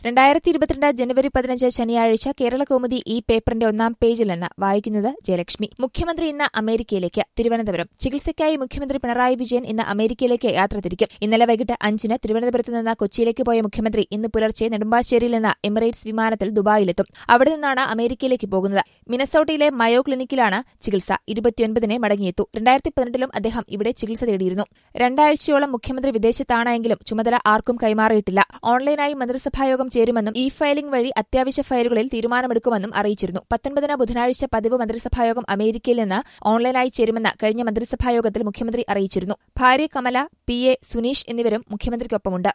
രണ്ടായിരത്തി ഇരുപത്തിരണ്ട് ജനുവരി പതിനഞ്ച് ശനിയാഴ്ച കേരള കൗമുദി ഈ പേപ്പറിന്റെ ഒന്നാം പേജിൽ നിന്ന് വായിക്കുന്നത് ജയലക്ഷ്മി മുഖ്യമന്ത്രി ഇന്ന് അമേരിക്കയിലേക്ക് തിരുവനന്തപുരം ചികിത്സയ്ക്കായി മുഖ്യമന്ത്രി പിണറായി വിജയൻ ഇന്ന് അമേരിക്കയിലേക്ക് യാത്ര തിരിക്കും ഇന്നലെ വൈകിട്ട് അഞ്ചിന് തിരുവനന്തപുരത്ത് നിന്ന് കൊച്ചിയിലേക്ക് പോയ മുഖ്യമന്ത്രി ഇന്ന് പുലർച്ചെ നെടുമ്പാശ്ശേരിയിൽ നിന്ന് എമിറേറ്റ്സ് വിമാനത്തിൽ ദുബായിലെത്തും അവിടെ നിന്നാണ് അമേരിക്കയിലേക്ക് പോകുന്നത് മിനസോട്ടയിലെ മയോ ക്ലിനിക്കിലാണ് ചികിത്സ ഇരുപത്തിയൊൻപതിനെ മടങ്ങിയെത്തു രണ്ടായിരത്തി പതിനെട്ടിലും അദ്ദേഹം ഇവിടെ ചികിത്സ തേടിയിരുന്നു രണ്ടാഴ്ചയോളം മുഖ്യമന്ത്രി വിദേശത്താണ് എങ്കിലും ചുമതല ആർക്കും കൈമാറിയിട്ടില്ല ഓൺലൈനായി മന്ത്രിസഭായോഗം ചേരുമെന്നും ഇ ഫയലിംഗ് വഴി അത്യാവശ്യ ഫയലുകളിൽ തീരുമാനമെടുക്കുമെന്നും അറിയിച്ചിരുന്നു പത്തൊൻപതിന് ബുധനാഴ്ച പതിവ് മന്ത്രിസഭായോഗം അമേരിക്കയിൽ നിന്ന് ഓൺലൈനായി ചേരുമെന്ന് കഴിഞ്ഞ മന്ത്രിസഭായോഗത്തിൽ മുഖ്യമന്ത്രി അറിയിച്ചിരുന്നു ഭാര്യ കമല പി എ സുനീഷ് എന്നിവരും മുഖ്യമന്ത്രിക്കൊപ്പമുണ്ട്